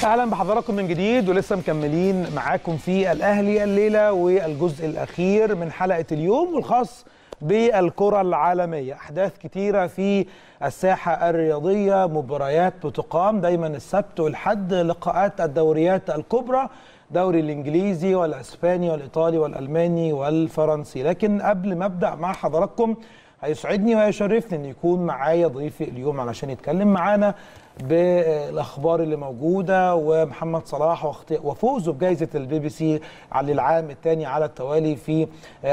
اهلا بحضراتكم من جديد ولسه مكملين معاكم في الاهلي الليله والجزء الاخير من حلقه اليوم والخاص بالكره العالميه احداث كتيره في الساحه الرياضيه مباريات بتقام دايما السبت والحد لقاءات الدوريات الكبرى الدوري الانجليزي والاسباني والايطالي والالماني والفرنسي لكن قبل ما ابدا مع حضراتكم هيسعدني ويشرفني ان يكون معايا ضيفي اليوم علشان يتكلم معانا بالاخبار اللي موجوده ومحمد صلاح وفوزه بجائزه البي بي سي على العام الثاني على التوالي في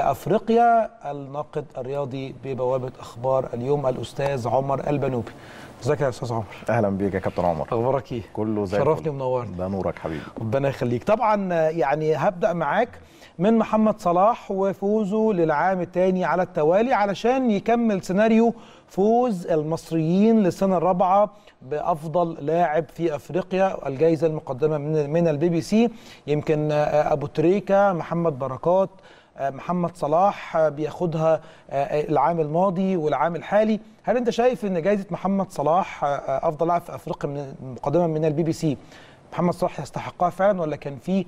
افريقيا الناقد الرياضي ببوابه اخبار اليوم الاستاذ عمر البنوبي ازيك يا استاذ عمر اهلا بيك يا كابتن عمر اخبارك ايه كله زي شرفني ومنورني ده نورك حبيبي ربنا يخليك طبعا يعني هبدا معاك من محمد صلاح وفوزه للعام الثاني على التوالي علشان يكمل سيناريو فوز المصريين للسنه الرابعه بافضل لاعب في افريقيا الجائزه المقدمه من من البي بي سي يمكن ابو تريكه محمد بركات محمد صلاح بياخدها العام الماضي والعام الحالي هل انت شايف ان جائزه محمد صلاح افضل لاعب في افريقيا من مقدمه من البي بي سي محمد صلاح يستحقها فعلا ولا كان في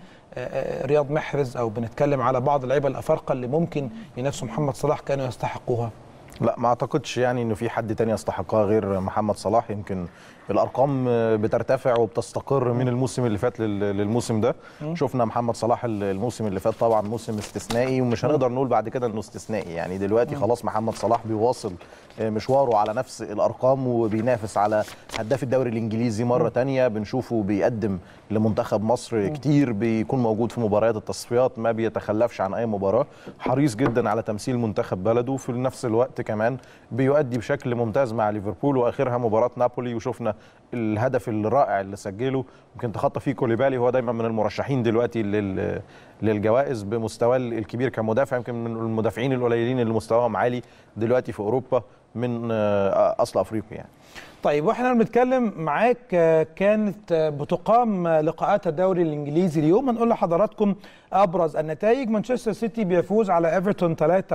رياض محرز او بنتكلم على بعض اللعيبه الافارقه اللي ممكن ينافسوا محمد صلاح كانوا يستحقوها لا ما اعتقدش يعني انه في حد تاني يستحقها غير محمد صلاح يمكن الارقام بترتفع وبتستقر من الموسم اللي فات للموسم ده م. شفنا محمد صلاح الموسم اللي فات طبعا موسم استثنائي ومش هنقدر نقول بعد كده انه استثنائي يعني دلوقتي م. خلاص محمد صلاح بيواصل مشواره على نفس الارقام وبينافس على هداف الدوري الانجليزي مره م. تانية بنشوفه بيقدم لمنتخب مصر م. كتير بيكون موجود في مباريات التصفيات ما بيتخلفش عن اي مباراه حريص جدا على تمثيل منتخب بلده في نفس الوقت كمان بيؤدي بشكل ممتاز مع ليفربول واخرها مباراه نابولي وشفنا الهدف الرائع اللي سجله يمكن تخطى فيه كوليبالي هو دايما من المرشحين دلوقتي لل للجوائز بمستواه الكبير كمدافع يمكن من المدافعين القليلين اللي مستواهم عالي دلوقتي في اوروبا من اصل افريقي يعني طيب واحنا بنتكلم معاك كانت بتقام لقاءات الدوري الانجليزي اليوم هنقول لحضراتكم ابرز النتائج مانشستر سيتي بيفوز على ايفرتون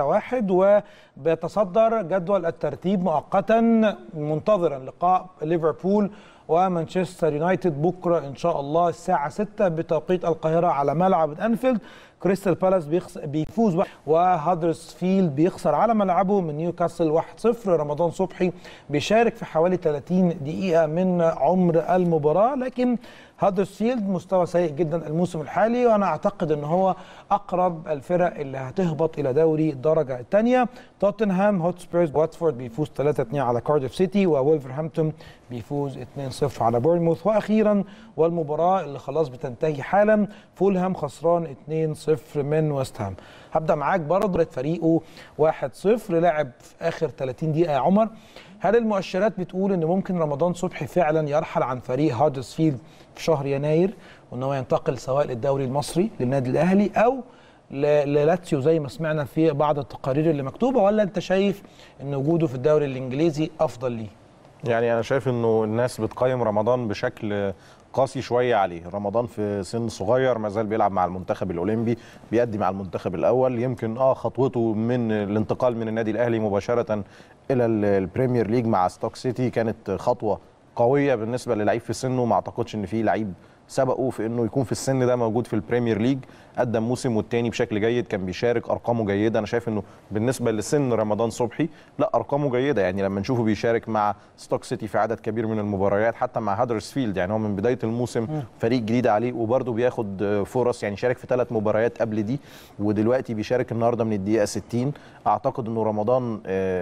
3-1 وبيتصدر جدول الترتيب مؤقتا منتظرا لقاء ليفربول ومانشستر يونايتد بكره ان شاء الله الساعه 6 بتوقيت القاهره على ملعب انفيلد كريستال بالاس بيفوز وهادرسفيلد بيخسر على ملعبه من نيوكاسل 1-0 رمضان صبحي بيشارك في حوالي 30 دقيقه من عمر المباراه لكن هادرسفيلد مستوى سيء جدا الموسم الحالي وانا اعتقد ان هو اقرب الفرق اللي هتهبط الى دوري الدرجه الثانيه توتنهام هوتسبيرز واتفورد بيفوز 3-2 على كارديف سيتي وولفرهامبتون بيفوز 2-0 على بورنموث واخيرا والمباراه اللي خلاص بتنتهي حالا فولهام خسران 2-0 من ويست هام هبدا معاك برضه فريقه 1-0 لعب في اخر 30 دقيقه يا عمر هل المؤشرات بتقول ان ممكن رمضان صبحي فعلا يرحل عن فريق هادرسفيلد في شهر يناير وان هو ينتقل سواء للدوري المصري للنادي الاهلي او للاتسيو زي ما سمعنا في بعض التقارير اللي مكتوبه ولا انت شايف ان وجوده في الدوري الانجليزي افضل ليه؟ يعني انا شايف انه الناس بتقيم رمضان بشكل قاسي شويه عليه رمضان في سن صغير ما زال بيلعب مع المنتخب الاولمبي بيأدي مع المنتخب الاول يمكن اه خطوته من الانتقال من النادي الاهلي مباشره الى البريمير ليج مع ستوك سيتي كانت خطوه قويه بالنسبه للعيب في سنه ما اعتقدش ان في لعيب سبقه في انه يكون في السن ده موجود في البريمير ليج قدم موسم والتاني بشكل جيد كان بيشارك ارقامه جيده انا شايف انه بالنسبه لسن رمضان صبحي لا ارقامه جيده يعني لما نشوفه بيشارك مع ستوك سيتي في عدد كبير من المباريات حتى مع هادرسفيلد يعني هو من بدايه الموسم فريق جديد عليه وبرده بياخد فرص يعني شارك في ثلاث مباريات قبل دي ودلوقتي بيشارك النهارده من الدقيقه 60 اعتقد انه رمضان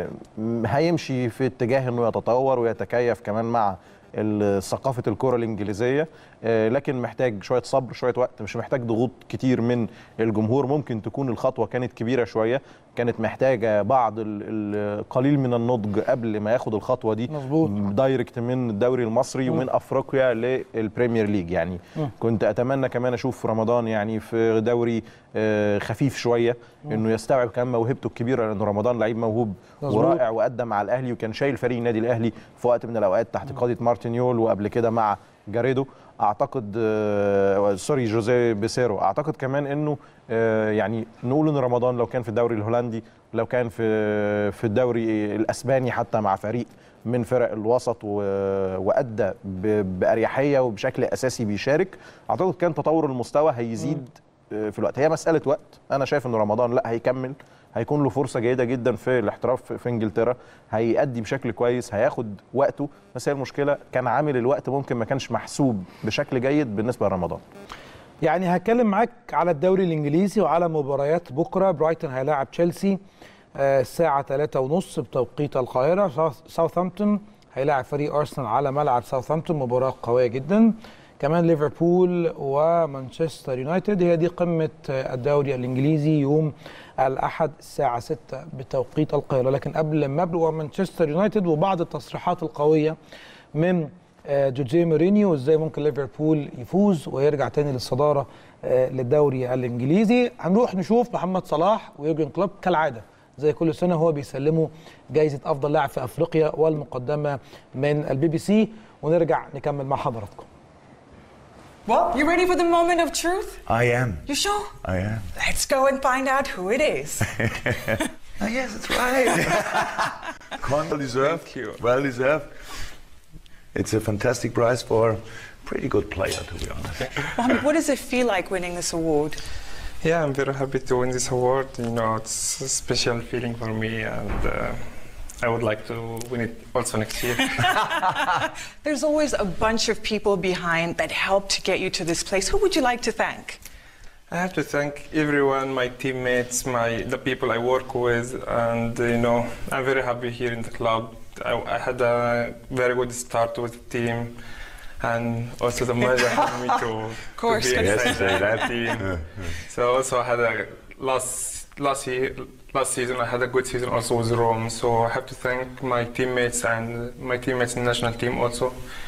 هيمشي في اتجاه انه يتطور ويتكيف كمان مع ثقافه الكره الانجليزيه لكن محتاج شويه صبر شويه وقت مش محتاج ضغوط كتير من الجمهور ممكن تكون الخطوه كانت كبيره شويه كانت محتاجه بعض القليل من النضج قبل ما ياخد الخطوه دي مظبوط دايركت من الدوري المصري ومن افريقيا للبريمير ليج يعني م. كنت اتمنى كمان اشوف رمضان يعني في دوري خفيف شويه انه يستوعب كمان موهبته الكبيره لان رمضان لعيب موهوب مظبوط. ورائع وقدم مع الاهلي وكان شايل فريق النادي الاهلي في وقت من الاوقات تحت قياده مارتن يول وقبل كده مع جاريدو اعتقد آه، سوري جوزيه بيسيرو اعتقد كمان انه آه، يعني نقول ان رمضان لو كان في الدوري الهولندي لو كان في في الدوري الاسباني حتى مع فريق من فرق الوسط و- وادى ب- باريحيه وبشكل اساسي بيشارك اعتقد كان تطور المستوى هيزيد آه، في الوقت هي مساله وقت انا شايف ان رمضان لا هيكمل هيكون له فرصه جيده جدا في الاحتراف في انجلترا هيأدي بشكل كويس هياخد وقته بس هي المشكله كان عامل الوقت ممكن ما كانش محسوب بشكل جيد بالنسبه لرمضان يعني هتكلم معاك على الدوري الانجليزي وعلى مباريات بكره برايتون هيلاعب تشيلسي آه، الساعه 3 ونص بتوقيت القاهره ساوث- ساوثهامبتون هيلاعب فريق ارسنال على ملعب ساوثهامبتون مباراه قويه جدا كمان ليفربول ومانشستر يونايتد هي دي قمه آه، الدوري الانجليزي يوم الاحد الساعه 6 بتوقيت القاهره لكن قبل ما ابدا مانشستر يونايتد وبعض التصريحات القويه من آه، جوزيه مورينيو ازاي ممكن ليفربول يفوز ويرجع تاني للصداره آه، للدوري الانجليزي هنروح نشوف محمد صلاح ويورجن كلوب كالعاده زي كل سنه هو بيسلموا جائزه افضل لاعب في افريقيا والمقدمه من البي بي سي ونرجع نكمل مع حضراتكم Well, you ready for the moment of truth? I am. You sure? I am. Let's go and find out who it is. Oh, yes, that's right. well deserved. Thank you. Well deserved. It's a fantastic prize for a pretty good player, to be honest. Mohammed, what does it feel like winning this award? Yeah, I'm very happy to win this award. You know, it's a special feeling for me, and uh, I would like to win it also next year. There's always a bunch of people behind that helped to get you to this place. Who would you like to thank? I have to thank everyone, my teammates, my the people I work with, and uh, you know, I'm very happy here in the club. I, I had a very good start with the team, and also the manager helped me to, course, to be good Yes, inside to say the that. team. So also I had a last last year last season I had a good season also with Rome. So I have to thank my teammates and my teammates in the national team also.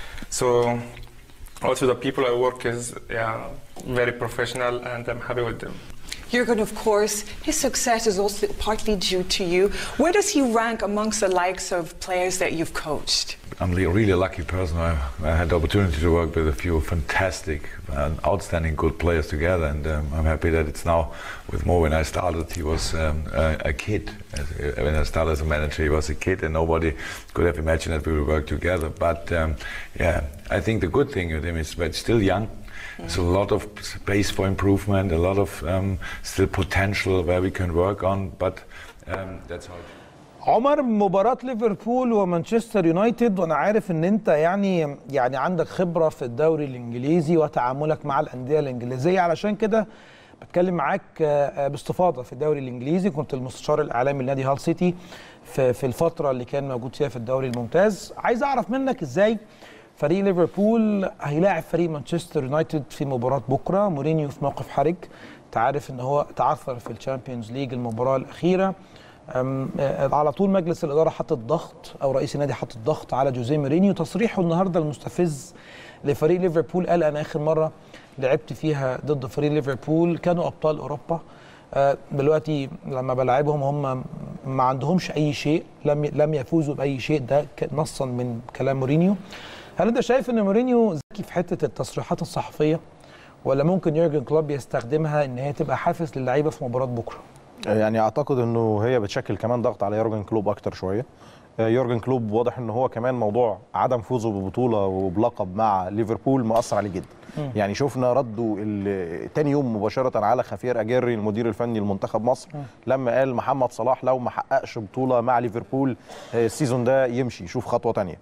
So also the people I work with, yeah, very professional and I'm happy with them. Jurgen, of course, his success is also partly due to you. Where does he rank amongst the likes of players that you've coached? I'm a really lucky person. I, I had the opportunity to work with a few fantastic and outstanding good players together, and um, I'm happy that it's now with Mo. When I started, he was um, a, a kid. As- When I started as a manager, he was a kid, and nobody could have imagined that we would work together. But um, yeah, I think the good thing with him is that he's still young. There's a lot of space for improvement, a lot of um, still potential where we can work on, but um, that's how it عمر مباراة ليفربول ومانشستر يونايتد وانا عارف ان انت يعني يعني عندك خبرة في الدوري الانجليزي وتعاملك مع الاندية الانجليزية علشان كده بتكلم معاك آه، باستفاضة في الدوري الانجليزي كنت المستشار الاعلامي لنادي هال سيتي في في الفترة اللي كان موجود فيها في الدوري الممتاز عايز اعرف منك ازاي فريق ليفربول هيلاعب فريق مانشستر يونايتد في مباراة بكرة مورينيو في موقف حرج تعرف ان هو تعثر في الشامبيونز ليج المباراة الأخيرة أم، آه، على طول مجلس الاداره حط ضغط او رئيس النادي حط ضغط على جوزيه مورينيو تصريحه النهارده المستفز لفريق ليفربول قال انا اخر مره لعبت فيها ضد فريق ليفربول كانوا ابطال اوروبا آه، دلوقتي لما بلعبهم هم ما عندهمش اي شيء لم لم يفوزوا باي شيء ده ك- نصا من كلام مورينيو هل انت شايف ان مورينيو ذكي في حته التصريحات الصحفيه ولا ممكن يورجن كلوب يستخدمها ان هي تبقى حافز للعيبه في مباراه بكره يعني اعتقد انه هي بتشكل كمان ضغط على يورجن كلوب اكتر شويه آه، يورجن كلوب واضح ان هو كمان موضوع عدم فوزه ببطوله وبلقب مع ليفربول مؤثر عليه جدا يعني شفنا رده ال- تاني يوم مباشره على خفير اجيري المدير الفني لمنتخب مصر لما قال محمد صلاح لو ما حققش بطوله مع ليفربول آه، السيزون ده يمشي يشوف خطوه تانية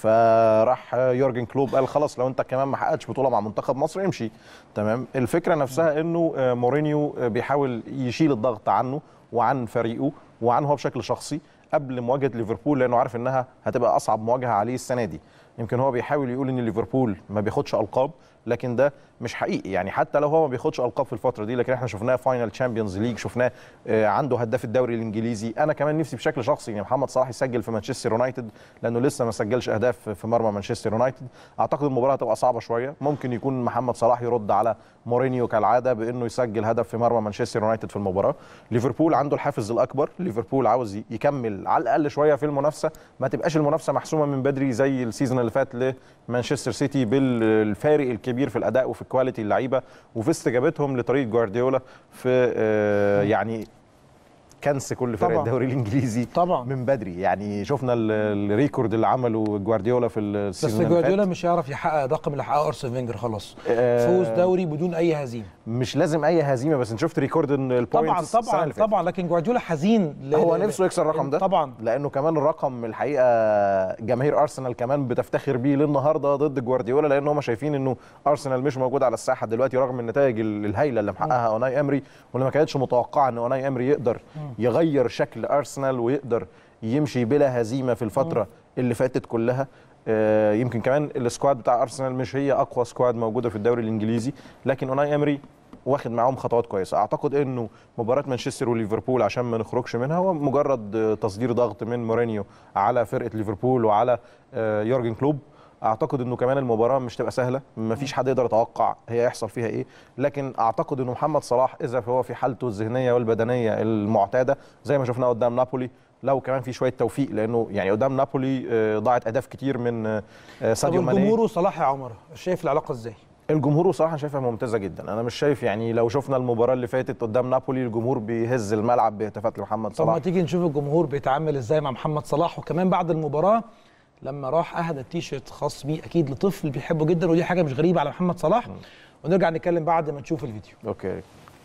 فراح يورجن كلوب قال خلاص لو انت كمان ما حققتش بطوله مع منتخب مصر امشي تمام الفكره نفسها انه آه، مورينيو آه، بيحاول يشيل الضغط عنه وعن فريقه وعنه هو بشكل شخصي قبل مواجهه ليفربول لانه عارف انها هتبقى اصعب مواجهه عليه السنه دي يمكن هو بيحاول يقول ان ليفربول ما بياخدش القاب لكن ده مش حقيقي يعني حتى لو هو ما بياخدش القاب في الفتره دي لكن احنا شفناه فاينل تشامبيونز ليج شفناه آه، عنده هداف الدوري الانجليزي انا كمان نفسي بشكل شخصي ان محمد صلاح يسجل في مانشستر يونايتد لانه لسه ما سجلش اهداف في مرمى مانشستر يونايتد اعتقد المباراه هتبقى صعبه شويه ممكن يكون محمد صلاح يرد على مورينيو كالعاده بانه يسجل هدف في مرمى مانشستر يونايتد في المباراه ليفربول عنده الحافز الاكبر ليفربول عاوز يكمل على الاقل شويه في المنافسه ما تبقاش المنافسه محسومه من بدري زي السيزون اللي فات لمانشستر سيتي بالفارق الكبير كبير في الاداء وفي كواليتي اللعيبه وفي استجابتهم لطريقه جوارديولا في آه، يعني كنس كل فرق طبعاً. الدوري الانجليزي طبعاً. من بدري يعني شفنا ال- الريكورد اللي عمله جوارديولا في بس السيزون اللي جوارديولا فات مش هيعرف يحقق الرقم اللي حققه ارسن فينجر خلاص آه، فوز دوري بدون اي هزيمه مش لازم اي هزيمه بس انت شفت ريكورد طبعا البوينتس السنة طبعا اللي فاتت. طبعا لكن جوارديولا حزين ل- هو ل- نفسه يكسر الرقم ده طبعا لانه كمان الرقم الحقيقه جماهير ارسنال كمان بتفتخر بيه للنهارده ضد جوارديولا لان هم شايفين انه ارسنال مش موجود على الساحه دلوقتي رغم النتائج ال- الهائله اللي محققها اوناي امري واللي ما كانتش متوقعه ان اوناي امري يقدر يغير شكل ارسنال ويقدر يمشي بلا هزيمه في الفتره اللي فاتت كلها آه، يمكن كمان السكواد بتاع ارسنال مش هي اقوى سكواد موجوده في الدوري الانجليزي لكن اوناي امري واخد معاهم خطوات كويسه اعتقد انه مباراه مانشستر وليفربول عشان ما نخرجش منها هو مجرد آه، تصدير ضغط من مورينيو على فرقه ليفربول وعلى آه، يورجن كلوب اعتقد انه كمان المباراه مش تبقى سهله ما فيش حد يقدر يتوقع هي يحصل فيها ايه لكن اعتقد انه محمد صلاح اذا هو في حالته الذهنيه والبدنيه المعتاده زي ما شفنا قدام نابولي لو كمان في شويه توفيق لانه يعني قدام نابولي آه، ضاعت اهداف كتير من آه، آه، طب ساديو ماني الجمهور وصلاح يا عمر شايف العلاقه ازاي؟ الجمهور بصراحه أنا شايفها ممتازه جدا انا مش شايف يعني لو شفنا المباراه اللي فاتت قدام نابولي الجمهور بيهز الملعب بهتافات لمحمد طب ما صلاح تيجي نشوف الجمهور بيتعامل ازاي مع محمد صلاح وكمان بعد المباراه لما راح اهدى التيشيرت خاص بيه اكيد لطفل بيحبه جدا ودي حاجه مش غريبه على محمد صلاح ونرجع نتكلم بعد ما نشوف الفيديو اوكي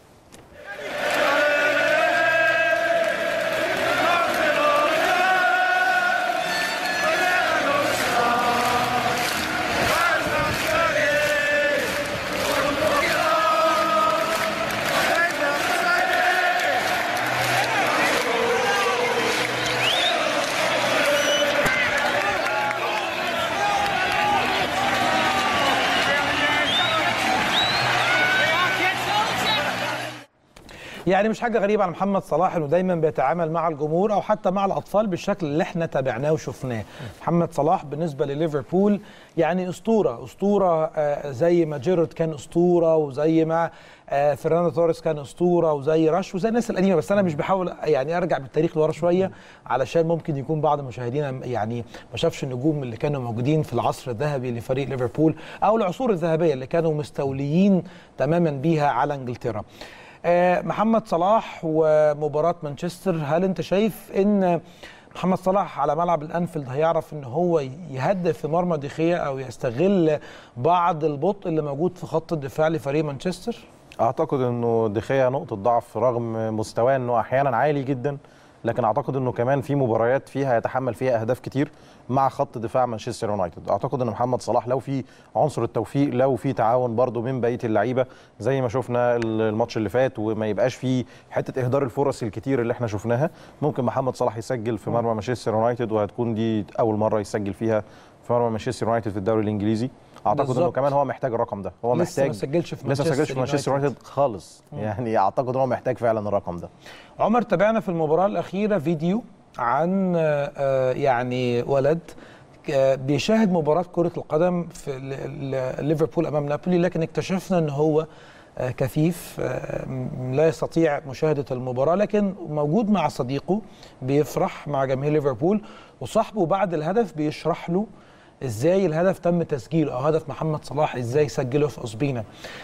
يعني مش حاجه غريبه على محمد صلاح انه دايما بيتعامل مع الجمهور او حتى مع الاطفال بالشكل اللي احنا تابعناه وشفناه محمد صلاح بالنسبه لليفربول يعني اسطوره اسطوره آه، زي ما جيرارد كان اسطوره وزي ما آه، فرناندو توريس كان اسطوره وزي راش وزي الناس القديمه بس انا مش بحاول يعني ارجع بالتاريخ لورا شويه علشان ممكن يكون بعض مشاهدينا يعني ما شافش النجوم اللي كانوا موجودين في العصر الذهبي لفريق ليفربول او العصور الذهبيه اللي كانوا مستوليين تماما بيها على انجلترا آه، محمد صلاح ومباراة مانشستر هل انت شايف ان محمد صلاح على ملعب الانفيلد هيعرف ان هو يهدف في مرمى دخية او يستغل بعض البطء اللي موجود في خط الدفاع لفريق مانشستر؟ اعتقد انه دخيا نقطه ضعف رغم مستواه انه احيانا عالي جدا لكن اعتقد انه كمان في مباريات فيها يتحمل فيها اهداف كتير مع خط دفاع مانشستر يونايتد اعتقد ان محمد صلاح لو في عنصر التوفيق لو في تعاون برضه من بقيه اللعيبه زي ما شفنا الماتش اللي فات وما يبقاش في حته اهدار الفرص الكتير اللي احنا شفناها ممكن محمد صلاح يسجل في مرمى مانشستر يونايتد وهتكون دي اول مره يسجل فيها في مرمى مانشستر يونايتد في الدوري الانجليزي اعتقد انه بالظبط. كمان هو محتاج الرقم ده هو لسه ما محتاج سجلش في لسه ما سجلش مانشستر في مانشستر يونايتد. يونايتد خالص يعني اعتقد ان هو محتاج فعلا الرقم ده عمر تابعنا في المباراة الأخيرة فيديو عن آه، آه، يعني ولد آه، بيشاهد مباراة كرة القدم في ل- ل- ليفربول أمام نابولي لكن اكتشفنا أن هو آه، كفيف آه، م- لا يستطيع مشاهدة المباراة لكن موجود مع صديقه بيفرح مع جماهير ليفربول وصاحبه بعد الهدف بيشرح له ازاي الهدف تم تسجيله او هدف محمد صلاح ازاي سجله في اسبينا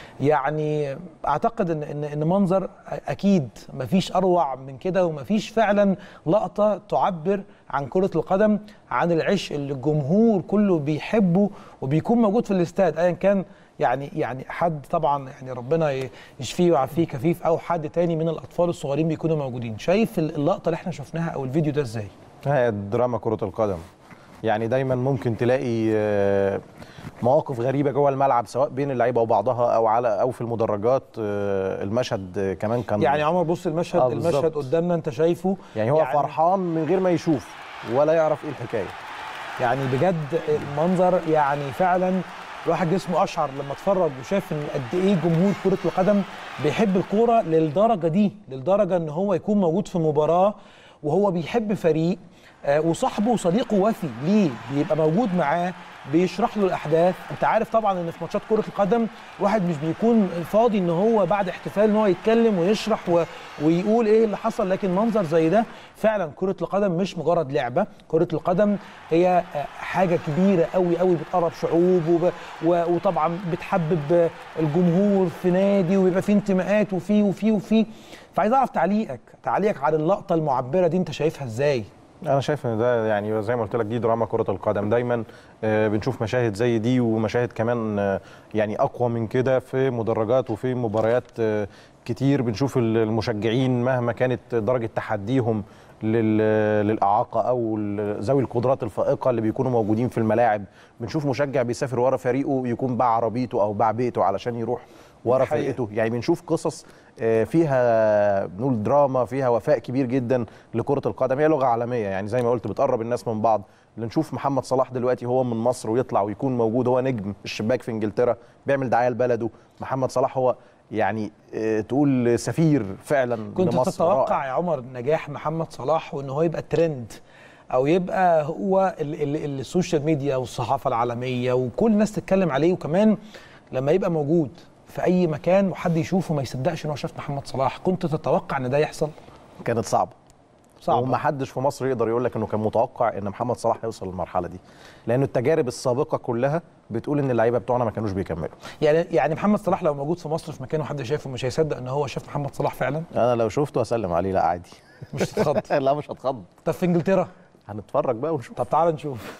يعني اعتقد ان ان ان منظر اكيد مفيش اروع من كده ومفيش فعلا لقطه تعبر عن كره القدم عن العشق اللي الجمهور كله بيحبه وبيكون موجود في الاستاد ايا كان يعني يعني حد طبعا يعني ربنا ي- يشفيه ويعافيه كفيف او حد تاني من الاطفال الصغيرين بيكونوا موجودين شايف اللقطه اللي احنا شفناها او الفيديو ده ازاي هي دراما كرة القدم يعني دايما ممكن تلاقي آه، مواقف غريبة جوه الملعب سواء بين اللعيبة وبعضها او على او في المدرجات آه، المشهد آه، كمان كان يعني عمر بص المشهد آه، المشهد بالظبط. قدامنا انت شايفه يعني هو يعني فرحان من غير ما يشوف ولا يعرف ايه الحكاية يعني بجد المنظر يعني فعلا الواحد جسمه اشعر لما اتفرج وشاف ان قد ايه جمهور كره القدم بيحب الكوره للدرجه دي للدرجه ان هو يكون موجود في مباراه وهو بيحب فريق آه، وصاحبه وصديقه وفي ليه بيبقى موجود معاه بيشرح له الاحداث انت عارف طبعا ان في ماتشات كره القدم واحد مش بيكون فاضي ان هو بعد احتفال ان هو يتكلم ويشرح و... ويقول ايه اللي حصل لكن منظر زي ده فعلا كره القدم مش مجرد لعبه كره القدم هي آه، حاجه كبيره قوي قوي بتقرب شعوب وب... و... وطبعا بتحبب آه، الجمهور في نادي ويبقى فيه انتماءات وفيه وفيه وفيه فعايز اعرف تعليقك تعليقك على اللقطه المعبره دي انت شايفها ازاي انا شايف ان ده يعني زي ما قلت لك دي دراما كره القدم دايما آه، بنشوف مشاهد زي دي ومشاهد كمان آه، يعني اقوى من كده في مدرجات وفي مباريات آه، كتير بنشوف ال- المشجعين مهما كانت درجه تحديهم لل- للاعاقه او ال- ذوي القدرات الفائقه اللي بيكونوا موجودين في الملاعب بنشوف مشجع بيسافر ورا فريقه يكون باع عربيته او باع بيته علشان يروح ورا حقيقة. فرقته يعني بنشوف قصص آه، فيها بنقول دراما فيها وفاء كبير جدا لكرة القدم هي لغة عالمية يعني زي ما قلت بتقرب الناس من بعض اللي نشوف محمد صلاح دلوقتي هو من مصر ويطلع ويكون موجود هو نجم الشباك في انجلترا بيعمل دعاية لبلده محمد صلاح هو يعني آه، تقول سفير فعلا كنت لمصر تتوقع رائع. يا عمر نجاح محمد صلاح وان هو يبقى ترند او يبقى هو ال ال السوشيال ميديا والصحافه العالميه وكل الناس تتكلم عليه وكمان لما يبقى موجود في اي مكان وحد يشوفه ما يصدقش ان هو شاف محمد صلاح كنت تتوقع ان ده يحصل كانت صعبة صعب وما حدش في مصر يقدر يقول لك انه كان متوقع ان محمد صلاح هيوصل للمرحله دي لان التجارب السابقه كلها بتقول ان اللعيبه بتوعنا ما كانوش بيكملوا يعني يعني محمد صلاح لو موجود في مصر في مكان وحد شايفه مش هيصدق ان هو شاف محمد صلاح فعلا انا لو شفته هسلم عليه لا عادي مش تتخض لا مش هتخض طب في انجلترا هنتفرج بقى ونشوف طب تعال نشوف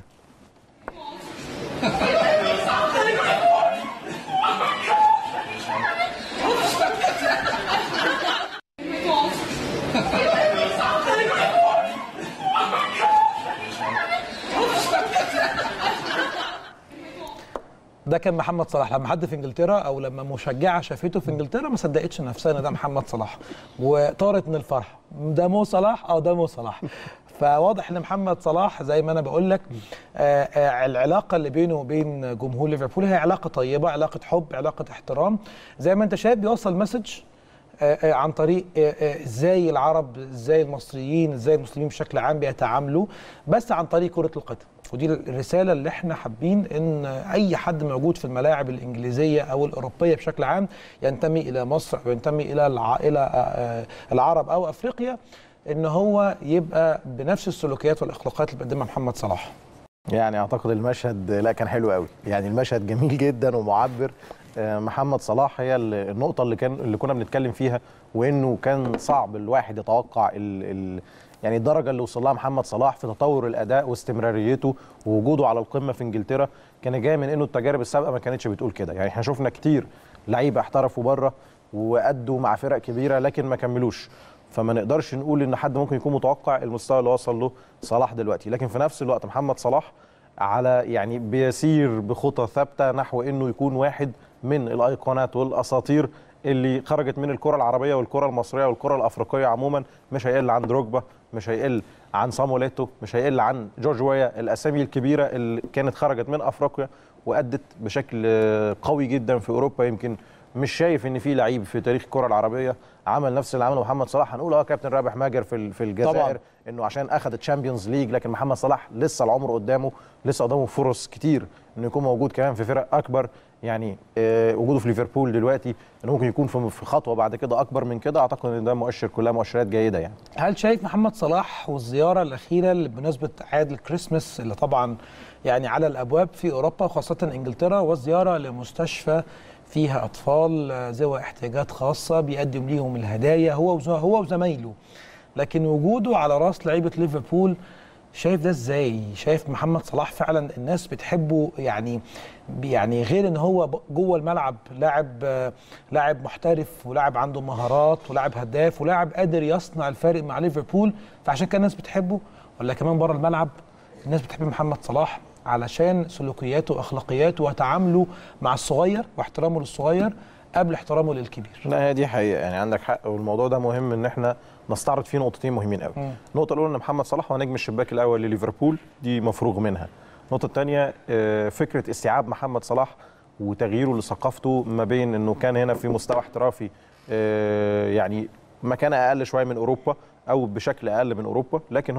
ده كان محمد صلاح لما حد في انجلترا او لما مشجعه شافته في انجلترا ما صدقتش نفسها ان ده محمد صلاح وطارت من الفرحه ده مو صلاح اه ده مو صلاح فواضح ان محمد صلاح زي ما انا بقول لك آه آه العلاقه اللي بينه وبين جمهور ليفربول هي علاقه طيبه علاقه حب علاقه احترام زي ما انت شايف بيوصل مسج آه، آه، عن طريق آه، آه، ازاي العرب ازاي المصريين ازاي المسلمين بشكل عام بيتعاملوا بس عن طريق كره القدم ودي الرساله اللي احنا حابين ان اي حد موجود في الملاعب الانجليزيه او الاوروبيه بشكل عام ينتمي الى مصر او ينتمي الى الع... الى آه، العرب او افريقيا ان هو يبقى بنفس السلوكيات والاخلاقيات اللي بيقدمها محمد صلاح يعني اعتقد المشهد لا كان حلو قوي يعني المشهد جميل جدا ومعبر آه، محمد صلاح هي ال- النقطه اللي كان اللي كنا بنتكلم فيها وانه كان صعب الواحد يتوقع ال ال يعني الدرجه اللي وصل لها محمد صلاح في تطور الاداء واستمراريته ووجوده على القمه في انجلترا كان جاي من انه التجارب السابقه ما كانتش بتقول كده يعني احنا شفنا كتير لعيبه احترفوا بره وادوا مع فرق كبيره لكن ما كملوش فما نقدرش نقول ان حد ممكن يكون متوقع المستوى اللي وصل له صلاح دلوقتي لكن في نفس الوقت محمد صلاح على يعني بيسير بخطى ثابته نحو انه يكون واحد من الايقونات والاساطير اللي خرجت من الكره العربيه والكره المصريه والكره الافريقيه عموما مش هيقل عن دروجبا مش هيقل عن صاموليتو مش هيقل عن جورج ويا الاسامي الكبيره اللي كانت خرجت من افريقيا وادت بشكل قوي جدا في اوروبا يمكن مش شايف ان في لعيب في تاريخ الكره العربيه عمل نفس اللي عمله محمد صلاح هنقول اه كابتن رابح ماجر في ال- في الجزائر طبعاً. طبعا. انه عشان اخذ تشامبيونز ليج لكن محمد صلاح لسه العمر قدامه لسه قدامه فرص كتير انه يكون موجود كمان في فرق اكبر يعني آه وجوده في ليفربول دلوقتي انه ممكن يكون في في خطوه بعد كده اكبر من كده اعتقد ان ده مؤشر كلها مؤشرات جيده يعني هل شايف محمد صلاح والزياره الاخيره اللي بمناسبه عيد الكريسماس اللي طبعا يعني على الابواب في اوروبا خاصه انجلترا والزياره لمستشفى فيها اطفال آه، ذوي احتياجات خاصه بيقدم ليهم الهدايا هو وز- هو وزمايله لكن وجوده على راس لعيبه ليفربول شايف ده ازاي شايف محمد صلاح فعلا الناس بتحبه يعني يعني غير ان هو ب- جوه الملعب لاعب آه، لاعب محترف ولاعب عنده مهارات ولاعب هداف ولاعب قادر يصنع الفارق مع ليفربول فعشان كده الناس بتحبه ولا كمان بره الملعب الناس بتحب محمد صلاح علشان سلوكياته واخلاقياته وتعامله مع الصغير واحترامه للصغير قبل احترامه للكبير لا هي دي حقيقه يعني عندك حق والموضوع ده مهم ان احنا نستعرض فيه نقطتين مهمين قوي مم. النقطه الاولى ان محمد صلاح هو نجم الشباك الاول لليفربول دي مفروغ منها النقطه الثانيه فكره استيعاب محمد صلاح وتغييره لثقافته ما بين انه كان هنا في مستوى احترافي آه، يعني مكان اقل شويه من اوروبا او بشكل اقل من اوروبا لكن هو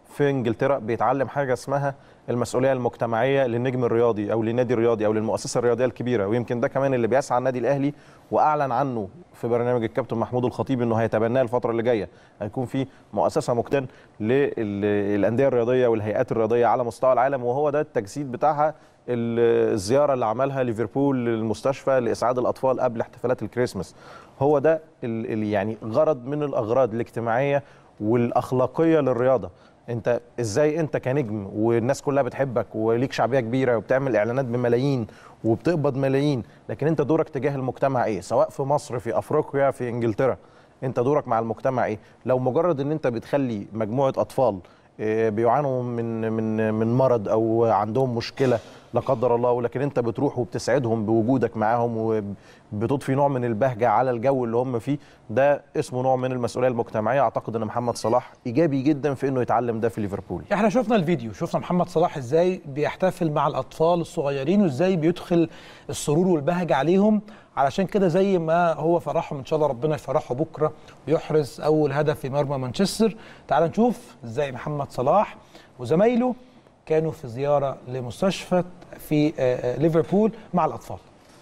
في انجلترا بيتعلم حاجه اسمها المسؤوليه المجتمعيه للنجم الرياضي او للنادي الرياضي او للمؤسسه الرياضيه الكبيره ويمكن ده كمان اللي بيسعى النادي الاهلي واعلن عنه في برنامج الكابتن محمود الخطيب انه هيتبناه الفتره اللي جايه هيكون في مؤسسه مجتن للانديه الرياضيه والهيئات الرياضيه على مستوى العالم وهو ده التجسيد بتاعها ال- الزياره اللي عملها ليفربول للمستشفى لاسعاد الاطفال قبل احتفالات الكريسماس هو ده ال- ال- يعني غرض من الاغراض الاجتماعيه والاخلاقيه للرياضه انت ازاي انت كنجم والناس كلها بتحبك وليك شعبيه كبيره وبتعمل اعلانات بملايين وبتقبض ملايين لكن انت دورك تجاه المجتمع ايه سواء في مصر في افريقيا في انجلترا انت دورك مع المجتمع ايه لو مجرد ان انت بتخلي مجموعه اطفال آه، بيعانوا من من من مرض او عندهم مشكله لا قدر الله ولكن انت بتروح وبتسعدهم بوجودك معاهم وبتضفي نوع من البهجه على الجو اللي هم فيه ده اسمه نوع من المسؤوليه المجتمعيه اعتقد ان محمد صلاح ايجابي جدا في انه يتعلم ده في ليفربول احنا شفنا الفيديو شفنا محمد صلاح ازاي بيحتفل مع الاطفال الصغيرين وازاي بيدخل السرور والبهجه عليهم علشان كده زي ما هو فرحهم ان شاء الله ربنا يفرحه بكره ويحرز اول هدف في مرمى مانشستر تعال نشوف ازاي محمد صلاح وزمايله كانوا في زياره لمستشفى في آه، آه، ليفربول مع الاطفال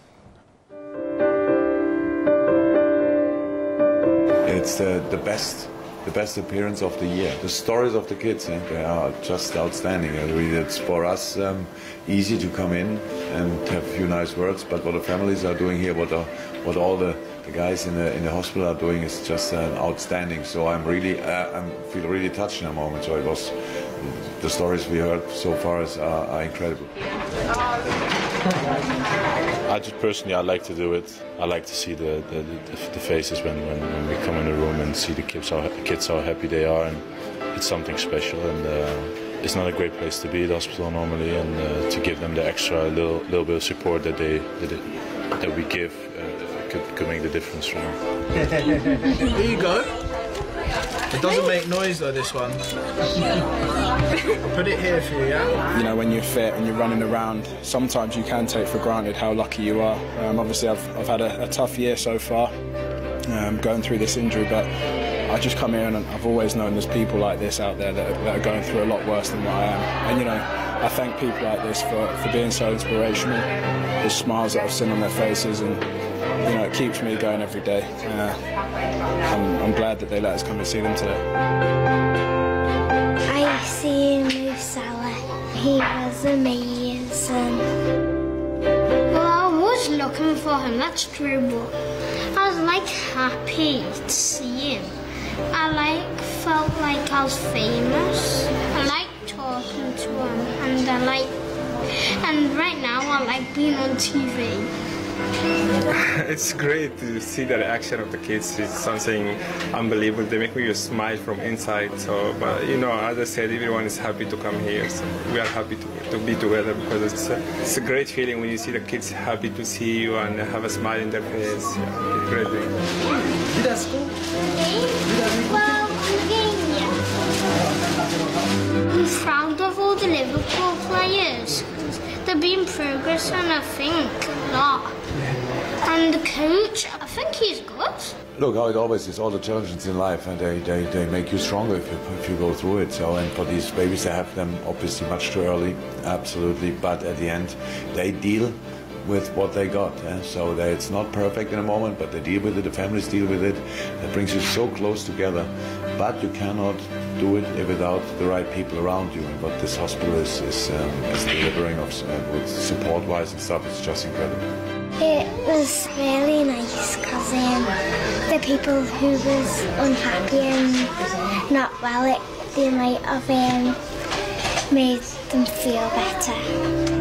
It's the, the best the best appearance of the year. The stories of the kids, eh, they are just outstanding. And really, it's for us um, easy to come in and have a few nice words, but what the families are doing here, what the, what all the, the guys in the in the hospital are doing is just uh, outstanding. So I'm really uh, I feel really touched in a moment. So it was the stories we heard so far is, are, are incredible. I just personally, I like to do it. I like to see the the, the, the faces when, when, when we come in the room and see the kids how kids how happy they are, and it's something special. And uh, it's not a great place to be, the hospital normally, and uh, to give them the extra little little bit of support that they that, it, that we give uh, could, could make the difference for them. Here you go. It doesn't make noise though, this one. I'll put it here for you, yeah? you know, when you're fit and you're running around, sometimes you can take for granted how lucky you are. Um, obviously, I've, I've had a, a tough year so far um, going through this injury, but I just come here and I've always known there's people like this out there that are, that are going through a lot worse than what I am. And, you know, I thank people like this for, for being so inspirational. The smiles that I've seen on their faces and, you know, it keeps me going every day. Uh, I'm, I'm glad that they let us come and see them today. I seen Mo Salah. He was amazing. Well, I was looking for him, that's true, but I was like happy to see him. I like felt like I was famous. I like talking to him, and I like, and right now I like being on TV. it's great to see the reaction of the kids. It's something unbelievable. They make me smile from inside. So, but you know, as I said, everyone is happy to come here. So we are happy to, to be together because it's a, it's a great feeling when you see the kids happy to see you and have a smile in their face. Yeah, it's great. Well, yeah. I'm proud of all the Liverpool players. They've been progressing, I think, a lot. And the coach, I think he's good. Look how it always is. All the challenges in life, and they, they, they make you stronger if you, if you go through it. So, and for these babies, they have them obviously much too early, absolutely. But at the end, they deal with what they got. eh? So they, it's not perfect in a moment, but they deal with it. The families deal with it. That brings you so close together. But you cannot do it without the right people around you. And what this hospital is is, um, is delivering of uh, with support-wise and stuff. It's just incredible. It was really nice because um, the people who was unhappy and not well, it, they might have um, made them feel better.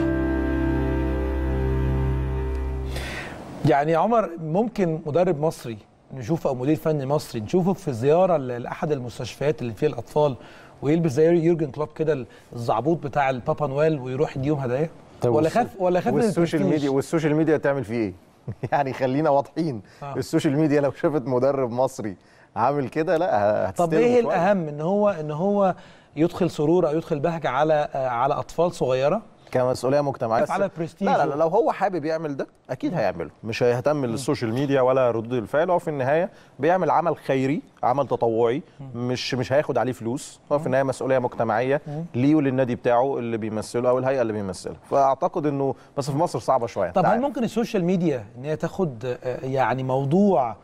يعني يا عمر ممكن مدرب مصري نشوفه او مدير فني مصري نشوفه في زياره ل- لاحد المستشفيات اللي فيها الاطفال ويلبس زي يورجن كلوب كده الزعبوط بتاع البابا نويل ويروح يديهم هدايا ولا خاف ولا خاف من والسوشيال البرستيج؟ ميديا والسوشيال ميديا تعمل فيه ايه؟ يعني خلينا واضحين آه. السوشيال ميديا لو شافت مدرب مصري عامل كده لا هتستلم طب ايه شوية. الاهم ان هو ان هو يدخل سرور او يدخل بهجه على آه، على اطفال صغيره كمسؤوليه مجتمعيه خايف بس- على برستيجه. لا لا لا لو هو حابب يعمل ده اكيد هيعمله مش هيهتم للسوشيال ميديا ولا ردود الفعل هو في النهايه بيعمل عمل خيري عمل تطوعي مش مش هياخد عليه فلوس هو في النهايه مسؤوليه مجتمعيه ليه وللنادي بتاعه اللي بيمثله او الهيئه اللي بيمثلها فاعتقد انه بس في مصر صعبه شويه طب هل تعال. ممكن السوشيال ميديا ان هي تاخد آه، يعني موضوع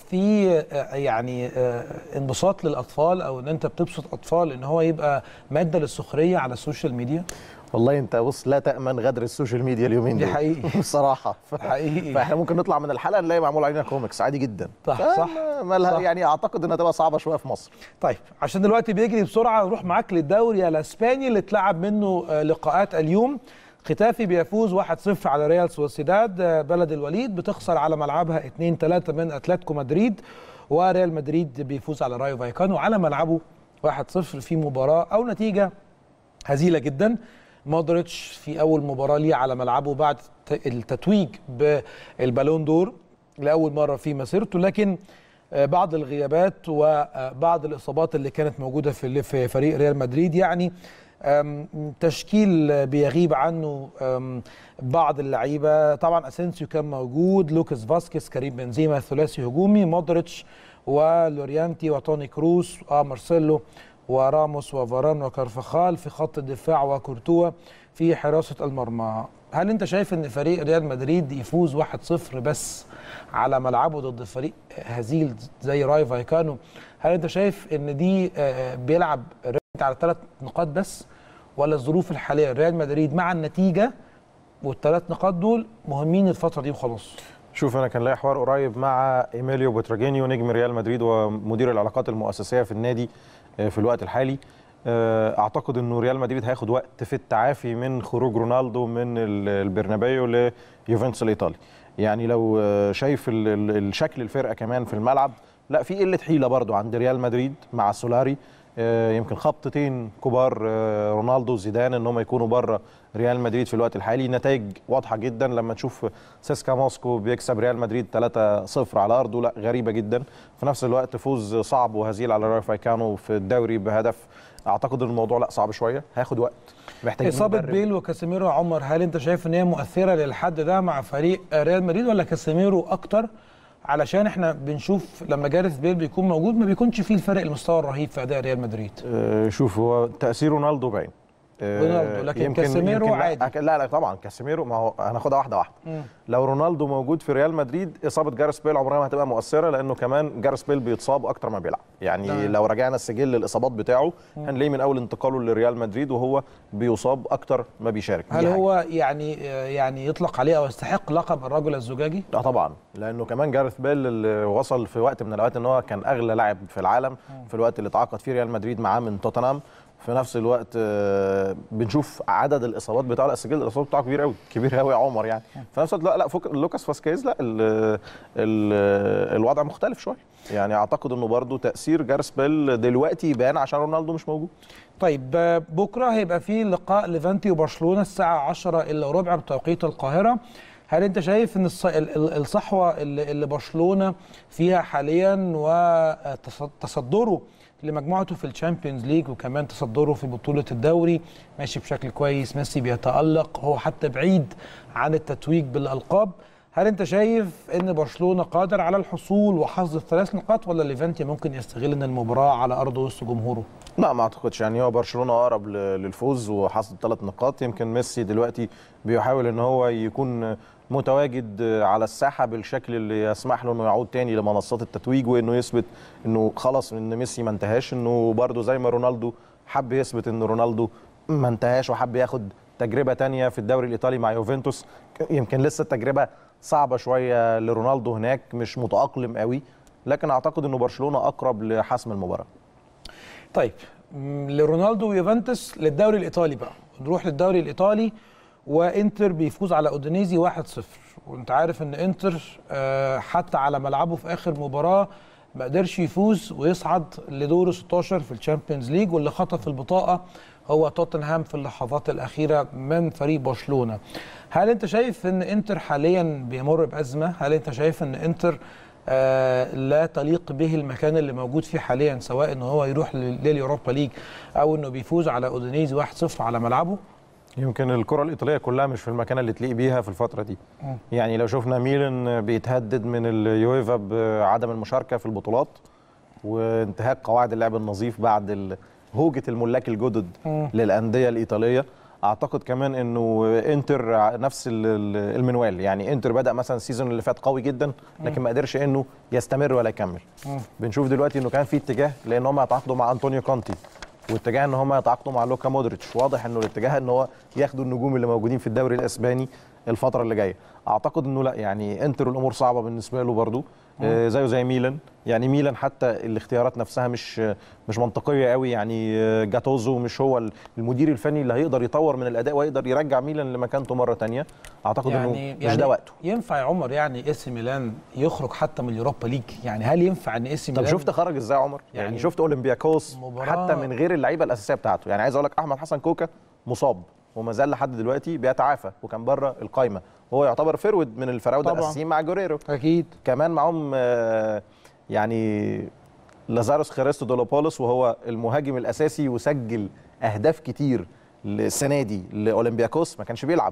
في آه، يعني آه، انبساط للاطفال او ان انت بتبسط اطفال ان هو يبقى ماده للسخريه على السوشيال ميديا والله انت بص لا تامن غدر السوشيال ميديا اليومين دي دول حقيقي. بصراحه ف... حقيقي. فاحنا ممكن نطلع من الحلقه نلاقي معمول علينا كوميكس عادي جدا صح، فما- صح، مالها صح. يعني اعتقد انها تبقى صعبه شويه في مصر طيب عشان دلوقتي بيجري بسرعه نروح معاك للدوري الاسباني اللي اتلعب منه آه، لقاءات اليوم ختافي بيفوز 1-0 على ريال سوسيداد آه، بلد الوليد بتخسر على ملعبها 2-3 من اتلتيكو مدريد وريال مدريد بيفوز على رايو فايكانو على ملعبه 1-0 في مباراه او نتيجه هزيله جدا مودريتش في اول مباراه ليه على ملعبه بعد ت- التتويج بالبالون دور لاول مره في مسيرته لكن آه، بعض الغيابات وبعض الاصابات اللي كانت موجوده في في فريق ريال مدريد يعني آم، تشكيل بيغيب عنه آم، بعض اللعيبه طبعا اسينسيو كان موجود لوكاس فاسكيز كريم بنزيما ثلاثي هجومي مودريتش ولوريانتي وتوني كروس ومارسيلو وراموس وفاران وكارفخال في خط الدفاع وكورتوا في حراسه المرمى هل انت شايف ان فريق ريال مدريد يفوز 1-0 بس على ملعبه ضد فريق هزيل زي راي فايكانو هل انت شايف ان دي آه، بيلعب ريال على ثلاث نقاط بس ولا الظروف الحاليه ريال مدريد مع النتيجه والثلاث نقاط دول مهمين الفتره دي وخلاص شوف انا كان ليا حوار قريب مع ايميليو بوتراجينيو نجم ريال مدريد ومدير العلاقات المؤسسيه في النادي آه، في الوقت الحالي آه، اعتقد انه ريال مدريد هياخد وقت في التعافي من خروج رونالدو من ال- البرنابيو ليوفنتوس الايطالي يعني لو آه، شايف ال- ال- الشكل الفرقه كمان في الملعب لا في قله حيله برضو عند ريال مدريد مع سولاري آه، يمكن خبطتين كبار آه، رونالدو زيدان ان هم يكونوا بره ريال مدريد في الوقت الحالي نتائج واضحه جدا لما تشوف سيسكا موسكو بيكسب ريال مدريد 3-0 على ارضه لا غريبه جدا في نفس الوقت فوز صعب وهزيل على راي فايكانو في الدوري بهدف اعتقد ان الموضوع لا صعب شويه هياخد وقت محتاجين اصابه مدرب. بيل وكاسيميرو يا عمر هل انت شايف ان هي مؤثره للحد ده مع فريق ريال مدريد ولا كاسيميرو اكتر علشان احنا بنشوف لما جاريث بيل بيكون موجود ما بيكونش فيه الفرق المستوى الرهيب في اداء ريال مدريد آه، شوف هو تاثير رونالدو باين آه، رونالدو، لكن كاسيميرو لا- عادي. أك- لا لا طبعا كاسيميرو ما هو هناخدها واحده واحده مم. لو رونالدو موجود في ريال مدريد اصابه جارس بيل عمرها ما هتبقى مؤثره لانه كمان جارس بيل بيتصاب اكتر ما بيلعب يعني تمام. لو رجعنا السجل الاصابات بتاعه هنلاقيه من اول انتقاله لريال مدريد وهو بيصاب اكتر ما بيشارك هل دي حاجة. هو يعني يعني يطلق عليه او يستحق لقب الرجل الزجاجي اه طبعا لانه كمان جارث بيل اللي وصل في وقت من الاوقات ان هو كان اغلى لاعب في العالم في الوقت اللي تعاقد فيه ريال مدريد معاه من توتنهام في نفس الوقت آه، بنشوف عدد الاصابات بتاعه لا سجل الاصابات بتاعه كبير قوي كبير قوي يا عمر يعني في نفس الوقت لا لا فوق لوكاس فاسكيز لا ال ال الوضع مختلف شويه يعني اعتقد انه برضو تاثير جارث بيل دلوقتي يبان عشان رونالدو مش موجود طيب آه، بكره هيبقى في لقاء ليفانتي وبرشلونه الساعه 10 الا ربع بتوقيت القاهره هل انت شايف ان الص- ال- ال- الصحوه اللي اللي برشلونه فيها حاليا وتصدره لمجموعته في الشامبيونز ليج وكمان تصدره في بطوله الدوري ماشي بشكل كويس ميسي بيتالق هو حتى بعيد عن التتويج بالالقاب هل انت شايف ان برشلونه قادر على الحصول وحظ الثلاث نقاط ولا ليفانتي ممكن يستغل ان المباراه على ارضه وسط جمهوره لا ما اعتقدش يعني هو برشلونه اقرب ل- للفوز وحصد ثلاث نقاط يمكن ميسي دلوقتي بيحاول ان هو يكون متواجد على الساحه بالشكل اللي يسمح له انه يعود تاني لمنصات التتويج وانه يثبت انه خلاص ان ميسي ما انتهاش انه برده زي ما رونالدو حب يثبت ان رونالدو ما انتهاش وحب ياخد تجربه تانية في الدوري الايطالي مع يوفنتوس يمكن لسه التجربه صعبه شويه لرونالدو هناك مش متاقلم قوي لكن اعتقد انه برشلونه اقرب لحسم المباراه طيب م، لرونالدو ويوفنتوس للدوري الايطالي بقى نروح للدوري الايطالي وانتر بيفوز على اودينيزي 1-0 وانت عارف ان انتر آه، حتى على ملعبه في اخر مباراه ما قدرش يفوز ويصعد لدور 16 في الشامبيونز ليج واللي خطف البطاقه هو توتنهام في اللحظات الاخيره من فريق برشلونه هل انت شايف ان انتر حاليا بيمر بازمه هل انت شايف ان انتر آه، لا تليق به المكان اللي موجود فيه حاليا سواء ان هو يروح لل- لليوروبا ليج او انه بيفوز على اودينيزي 1-0 على ملعبه يمكن الكره الايطاليه كلها مش في المكان اللي تليق بيها في الفتره دي يعني لو شفنا ميلان بيتهدد من اليويفا بعدم المشاركه في البطولات وانتهاك قواعد اللعب النظيف بعد ال- هوجه الملاك الجدد مم. للانديه الايطاليه اعتقد كمان انه انتر ع- نفس ال- ال- المنوال يعني انتر بدا مثلا السيزون اللي فات قوي جدا لكن ما قدرش انه يستمر ولا يكمل مم. بنشوف دلوقتي انه كان في اتجاه لان هم يتعاقدوا مع انطونيو كونتي واتجاه ان هم يتعاقدوا مع لوكا مودريتش واضح انه الاتجاه ان هو ياخدوا النجوم اللي موجودين في الدوري الاسباني الفتره اللي جايه اعتقد انه لا يعني انتر الامور صعبه بالنسبه له برضو آه زيه زي ميلان يعني ميلان حتى الاختيارات نفسها مش مش منطقيه قوي يعني آه، جاتوزو مش هو المدير الفني اللي هيقدر يطور من الاداء ويقدر يرجع ميلان لمكانته مره تانية اعتقد يعني انه مش ده وقته ينفع يا عمر يعني اس ميلان يخرج حتى من اليوروبا ليج يعني هل ينفع ان اس طب ميلان شفت خرج ازاي يا عمر يعني, يعني يعني شفت اولمبياكوس مباراة- حتى من غير اللعيبه الاساسيه بتاعته يعني عايز اقول لك احمد حسن كوكا مصاب وما زال لحد دلوقتي بيتعافى وكان بره القايمه وهو يعتبر فرود من الفراوده طبعاً. الاساسيين مع جوريرو اكيد كمان معاهم آه، يعني لازاروس خريستو دولوبولوس وهو المهاجم الاساسي وسجل اهداف كتير السنه دي لاولمبياكوس ما كانش بيلعب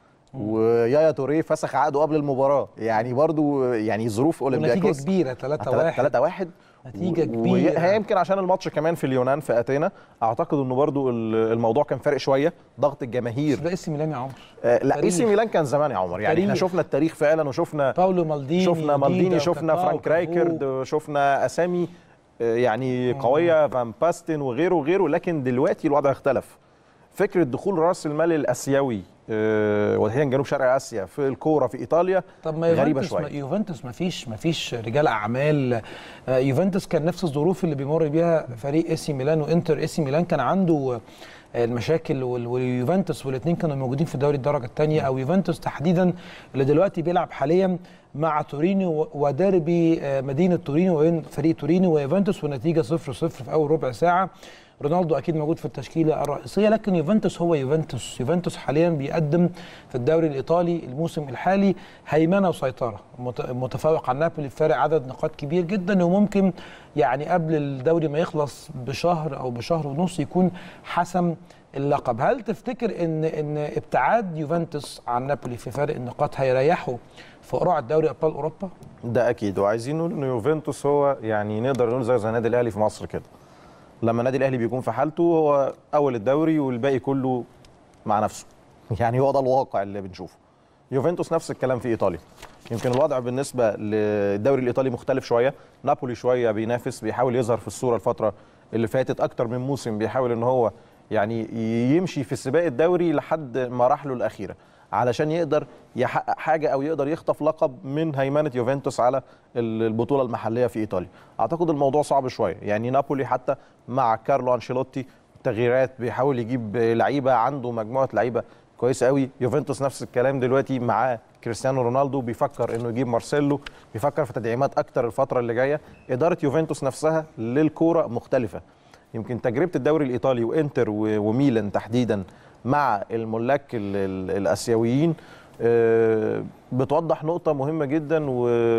ويايا توريه فسخ عقده قبل المباراه يعني برضو يعني ظروف ونتيجه اولمبياكوس كبيره 3 1 3 1 نتيجة كبيرة. هي يمكن عشان الماتش كمان في اليونان في اتينا اعتقد انه برضو ال- الموضوع كان فارق شويه ضغط الجماهير ده اس ميلان يا عمر آه لا تاريخ. اي سي ميلان كان زمان يا عمر يعني احنا تاريخ. شفنا التاريخ فعلا وشفنا باولو مالديني شفنا مالديني ديدا شفنا وكاكاو فرانك وكافو. رايكرد شفنا اسامي آه، يعني قويه فان باستن وغيره وغيره لكن دلوقتي الوضع اختلف فكره دخول راس المال الاسيوي آه، وتحديدا جنوب شرق اسيا في الكوره في ايطاليا طب ما غريبه يوفنتوس ما شويه يوفنتوس ما فيش ما فيش رجال اعمال آه، يوفنتوس كان نفس الظروف اللي بيمر بيها فريق اي سي ميلان وانتر اي سي ميلان كان عنده آه، المشاكل وال- واليوفنتوس والاثنين كانوا موجودين في دوري الدرجه الثانيه او يوفنتوس تحديدا اللي دلوقتي بيلعب حاليا مع تورينو و- وديربي آه، مدينه تورينو وبين فريق تورينو ويوفنتوس والنتيجه 0 0 في اول ربع ساعه رونالدو اكيد موجود في التشكيله الرئيسيه لكن يوفنتوس هو يوفنتوس يوفنتوس حاليا بيقدم في الدوري الايطالي الموسم الحالي هيمنه وسيطره مت- متفوق عن نابولي بفارق عدد نقاط كبير جدا وممكن يعني قبل الدوري ما يخلص بشهر او بشهر ونص يكون حسم اللقب هل تفتكر ان ان ابتعاد يوفنتوس عن نابولي في فارق النقاط هيريحه في قرعه دوري ابطال اوروبا ده اكيد وعايزين نقول ان يوفنتوس هو يعني نقدر نقول زي زي النادي الاهلي في مصر كده لما النادي الاهلي بيكون في حالته هو اول الدوري والباقي كله مع نفسه يعني هو ده الواقع اللي بنشوفه يوفنتوس نفس الكلام في ايطاليا يمكن الوضع بالنسبه للدوري الايطالي مختلف شويه نابولي شويه بينافس بيحاول يظهر في الصوره الفتره اللي فاتت اكتر من موسم بيحاول ان هو يعني يمشي في سباق الدوري لحد مراحله الاخيره علشان يقدر يحقق حاجه او يقدر يخطف لقب من هيمنه يوفنتوس على البطوله المحليه في ايطاليا اعتقد الموضوع صعب شويه يعني نابولي حتى مع كارلو انشيلوتي تغييرات بيحاول يجيب لعيبه عنده مجموعه لعيبه كويسه قوي يوفنتوس نفس الكلام دلوقتي معاه كريستيانو رونالدو بيفكر انه يجيب مارسيلو بيفكر في تدعيمات اكتر الفتره اللي جايه اداره يوفنتوس نفسها للكوره مختلفه يمكن تجربه الدوري الايطالي وانتر و- وميلان تحديدا مع الملاك ال- ال- الاسيويين آه، بتوضح نقطه مهمه جدا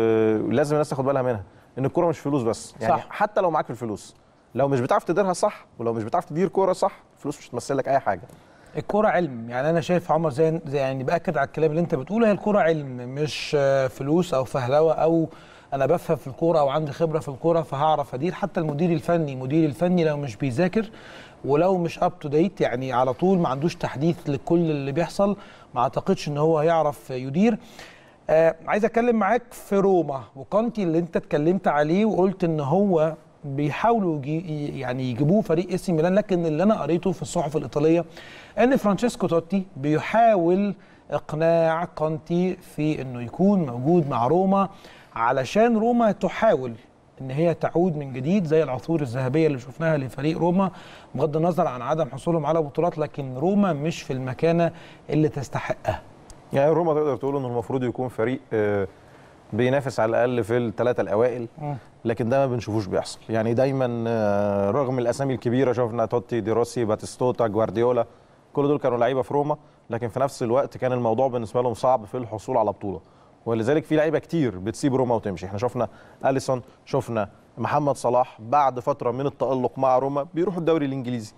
ولازم الناس تاخد بالها منها ان الكوره مش فلوس بس يعني صح. حتى لو معاك الفلوس لو مش بتعرف تديرها صح ولو مش بتعرف تدير كوره صح الفلوس مش هتمثل لك اي حاجه الكرة علم يعني انا شايف عمر زي, زي يعني باكد على الكلام اللي انت بتقوله هي الكرة علم مش آه، فلوس او فهلوه او انا بفهم في الكوره او عندي خبره في الكوره فهعرف ادير حتى المدير الفني المدير الفني لو مش بيذاكر ولو مش اب تو ديت يعني على طول ما عندوش تحديث لكل اللي بيحصل ما اعتقدش ان هو هيعرف يدير آه عايز اتكلم معاك في روما وكونتي اللي انت اتكلمت عليه وقلت ان هو بيحاولوا يجي يعني يجيبوه فريق اسي ميلان لكن اللي انا قريته في الصحف الايطاليه ان فرانشيسكو توتي بيحاول اقناع كونتي في انه يكون موجود مع روما علشان روما تحاول ان هي تعود من جديد زي العصور الذهبيه اللي شفناها لفريق روما بغض النظر عن عدم حصولهم على بطولات لكن روما مش في المكانه اللي تستحقها يعني روما تقدر تقول انه المفروض يكون فريق آه، بينافس على الاقل في الثلاثه الاوائل لكن ده ما بنشوفوش بيحصل يعني دايما آه، رغم الاسامي الكبيره شفنا توتي دي روسي باتيستوتا جوارديولا كل دول كانوا لعيبه في روما لكن في نفس الوقت كان الموضوع بالنسبه لهم صعب في الحصول على بطوله ولذلك في لعيبه كتير بتسيب روما وتمشي احنا شفنا اليسون شفنا محمد صلاح بعد فتره من التالق مع روما بيروحوا الدوري الانجليزي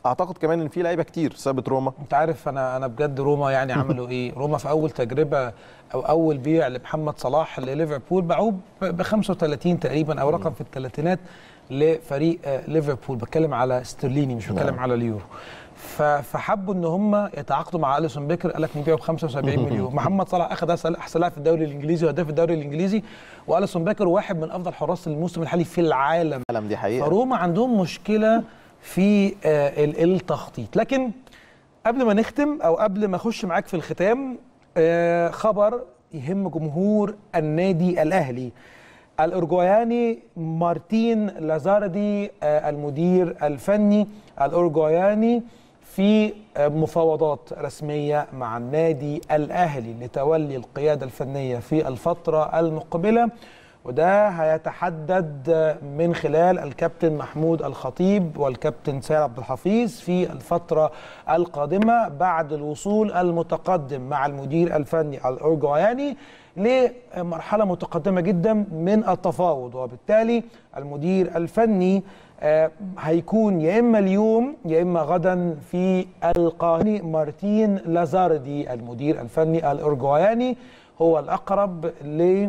اعتقد كمان ان في لعيبه كتير سابت روما انت عارف انا انا بجد روما يعني عملوا ايه روما في اول تجربه او اول بيع لمحمد صلاح لليفربول باعوه ب 35 تقريبا او رقم في الثلاثينات لفريق آه، ليفربول بتكلم على استرليني مش بتكلم على اليورو ف- فحبوا ان هم يتعاقدوا مع اليسون بيكر قال لك نبيعه ب 75 مليون محمد صلاح اخذ احسن أحسن لاعب في الدوري الانجليزي وهداف الدوري الانجليزي واليسون بيكر واحد من افضل حراس الموسم الحالي في العالم العالم دي حقيقه فروما عندهم مشكله في آه، ال- التخطيط لكن قبل ما نختم او قبل ما اخش معاك في الختام آه، خبر يهم جمهور النادي الاهلي الأورجواياني مارتين لازاردي آه، المدير الفني الأورجواياني في آه، مفاوضات رسمية مع النادي الأهلي لتولي القيادة الفنية في الفترة المقبلة وده هيتحدد آه، من خلال الكابتن محمود الخطيب والكابتن سيد عبد الحفيظ في الفترة القادمة بعد الوصول المتقدم مع المدير الفني الأورجواياني لمرحلة متقدمة جدا من التفاوض وبالتالي المدير الفني آه، هيكون يا إما اليوم يا إما غدا في القاهرة مارتين لازاردي المدير الفني الأورجواياني هو الأقرب ل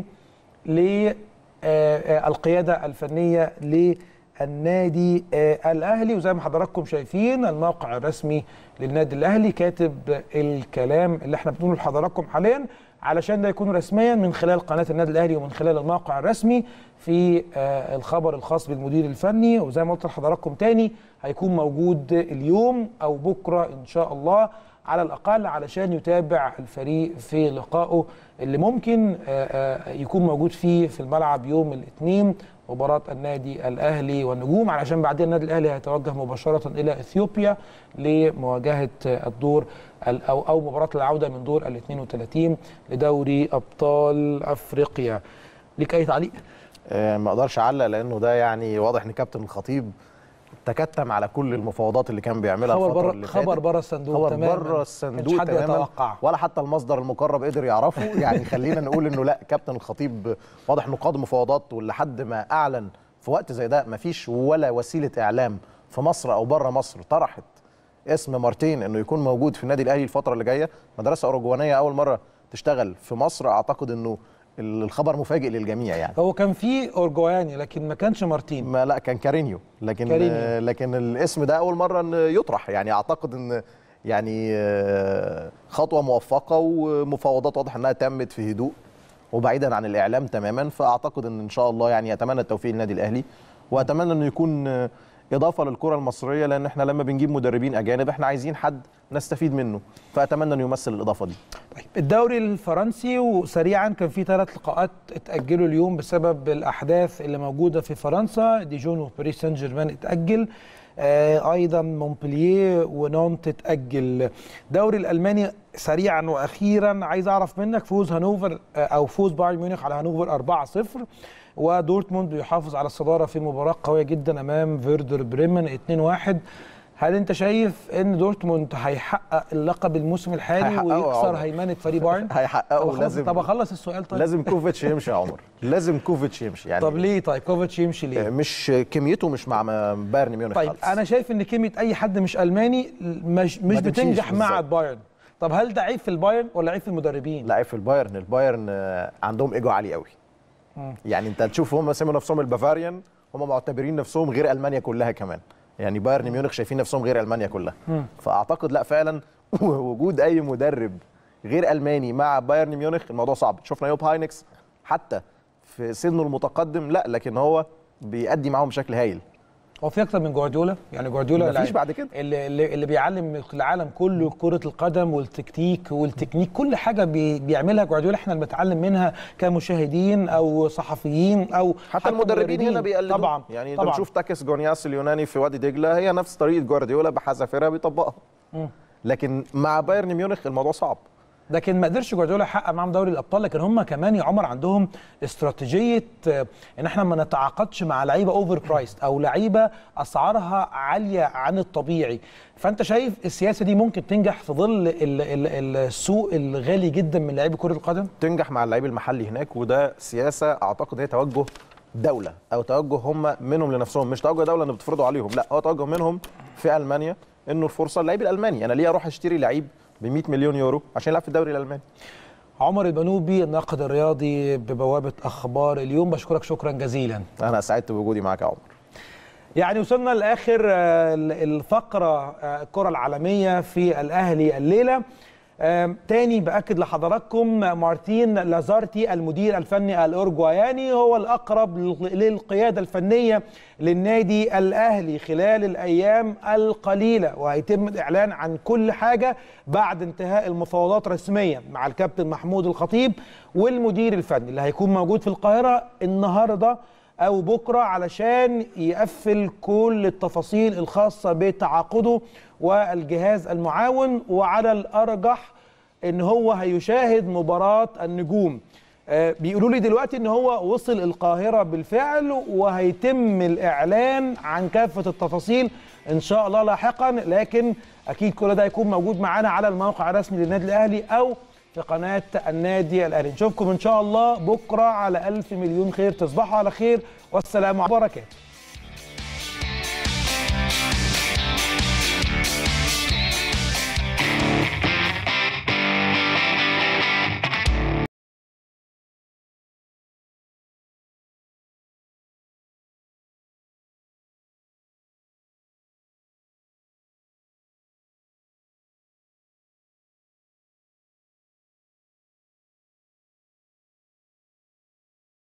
للقيادة الفنية للنادي آه، الأهلي وزي ما حضراتكم شايفين الموقع الرسمي للنادي الأهلي كاتب الكلام اللي احنا بنقوله لحضراتكم حاليا علشان ده يكون رسميا من خلال قناة النادي الأهلي ومن خلال الموقع الرسمي في آه، الخبر الخاص بالمدير الفني وزي ما قلت لحضراتكم تاني هيكون موجود اليوم أو بكرة إن شاء الله على الأقل علشان يتابع الفريق في لقائه اللي ممكن آه، آه، يكون موجود فيه في الملعب يوم الاثنين مباراة النادي الأهلي والنجوم علشان بعدين النادي الأهلي هيتوجه مباشرة إلى إثيوبيا لمواجهة آه، الدور ال- أو أو مباراة العودة من دور ال 32 لدوري أبطال أفريقيا. ليك أي تعليق؟ آه، ما اقدرش اعلق لانه ده يعني واضح ان كابتن الخطيب تكتم على كل المفاوضات اللي كان بيعملها خبر الفتره بره اللي خبر فاتت بره الصندوق خبر تماما بره الصندوق كانش حد تماما يتوقع ولا حتى المصدر المقرب قدر يعرفه يعني خلينا نقول انه لا كابتن الخطيب واضح انه قاد مفاوضات ولحد ما اعلن في وقت زي ده مفيش ولا وسيله اعلام في مصر او بره مصر طرحت اسم مارتين انه يكون موجود في النادي الاهلي الفتره اللي جايه مدرسه اوروجوانيه اول مره تشتغل في مصر اعتقد انه الخبر مفاجئ للجميع يعني هو كان في أورجواياني لكن ما كانش مارتين ما لا كان كارينيو لكن كارينيو. آه لكن الاسم ده اول مره ان يطرح يعني اعتقد ان يعني آه خطوه موفقه ومفاوضات واضح انها تمت في هدوء وبعيدا عن الاعلام تماما فاعتقد ان ان شاء الله يعني اتمنى التوفيق للنادي الاهلي واتمنى انه يكون آه، اضافه للكره المصريه لان احنا لما بنجيب مدربين اجانب احنا عايزين حد نستفيد منه فاتمنى انه يمثل الاضافه دي الدوري الفرنسي وسريعا كان في ثلاث لقاءات اتأجلوا اليوم بسبب الأحداث اللي موجودة في فرنسا ديجون وباريس سان جيرمان اتأجل آه ايضا مونبلييه ونونت اتاجل الدوري الالماني سريعا واخيرا عايز اعرف منك فوز هانوفر آه، او فوز بايرن ميونخ على هانوفر 4-0 ودورتموند بيحافظ على الصداره في مباراه قويه جدا امام فيردر بريمن 2-1 هل انت شايف ان دورتموند هيحقق اللقب الموسم الحالي هيحققه يا ويكسر عمر. هيمنه فريق بايرن؟ طب هيحققه أخلص- لازم طب اخلص السؤال طيب لازم كوفيتش يمشي يا عمر لازم كوفيتش يمشي يعني طب ليه طيب كوفيتش يمشي ليه؟ مش كميته مش مع بايرن ميونخ طيب خالص. انا شايف ان كلمه اي حد مش الماني مش مش ما تمشيش بتنجح مع بالظبط. البايرن طب هل ده عيب في البايرن ولا عيب في المدربين؟ لعيب في البايرن البايرن آه، عندهم ايجو عالي قوي مم. يعني انت تشوف هم سموا نفسهم البافاريان هم معتبرين نفسهم غير المانيا كلها كمان يعني بايرن ميونخ شايفين نفسهم غير المانيا كلها مم. فاعتقد لا فعلا وجود اي مدرب غير الماني مع بايرن ميونخ الموضوع صعب شفنا يوب هاينكس حتى في سنه المتقدم لا لكن هو بيأدي معاهم بشكل هايل هو في اكتر من جوارديولا يعني جوارديولا مفيش لاعب بعد كده. اللي, اللي اللي بيعلم العالم كله كره القدم والتكتيك والتكنيك كل حاجه بي بيعملها جوارديولا احنا اللي بنتعلم منها كمشاهدين او صحفيين او حتى المدربين هنا بيقلدوا طبعا يعني انت طبعا بتشوف تاكس جونياس اليوناني في وادي دجله هي نفس طريقه جوارديولا بحذافيرها بيطبقها مم. لكن مع بايرن ميونخ الموضوع صعب لكن ما قدرش جوارديولا يحقق معاهم دوري الابطال لكن هم كمان يا عمر عندهم استراتيجيه آه، ان احنا ما نتعاقدش مع لعيبه اوفر برايست او لعيبه اسعارها عاليه عن الطبيعي فانت شايف السياسه دي ممكن تنجح في ظل ال- ال- السوق الغالي جدا من لعيبه كره القدم تنجح مع اللعيب المحلي هناك وده سياسه اعتقد هي توجه دوله او توجه هم منهم لنفسهم مش توجه دوله ان بتفرضوا عليهم لا هو توجه منهم في المانيا انه الفرصه اللعيب الالماني انا ليه اروح اشتري لعيب ب 100 مليون يورو عشان يلعب في الدوري الالماني عمر البنوبي الناقد الرياضي ببوابه اخبار اليوم بشكرك شكرا جزيلا انا سعدت بوجودي معاك يا عمر يعني وصلنا لاخر آه، الفقره آه، الكره العالميه في الاهلي الليله آم، تاني باكد لحضراتكم مارتين لازارتي المدير الفني الاورجواياني هو الاقرب لل- للقياده الفنيه للنادي الاهلي خلال الايام القليله وهيتم الاعلان عن كل حاجه بعد انتهاء المفاوضات رسميا مع الكابتن محمود الخطيب والمدير الفني اللي هيكون موجود في القاهره النهارده او بكره علشان يقفل كل التفاصيل الخاصه بتعاقده والجهاز المعاون وعلى الارجح ان هو هيشاهد مباراه النجوم آه، بيقولوا لي دلوقتي ان هو وصل القاهره بالفعل وهيتم الاعلان عن كافه التفاصيل ان شاء الله لاحقا لكن اكيد كل ده هيكون موجود معانا على الموقع الرسمي للنادي الاهلي او في قناه النادي الاهلي نشوفكم ان شاء الله بكره على الف مليون خير تصبحوا على خير والسلام عليكم وبركاته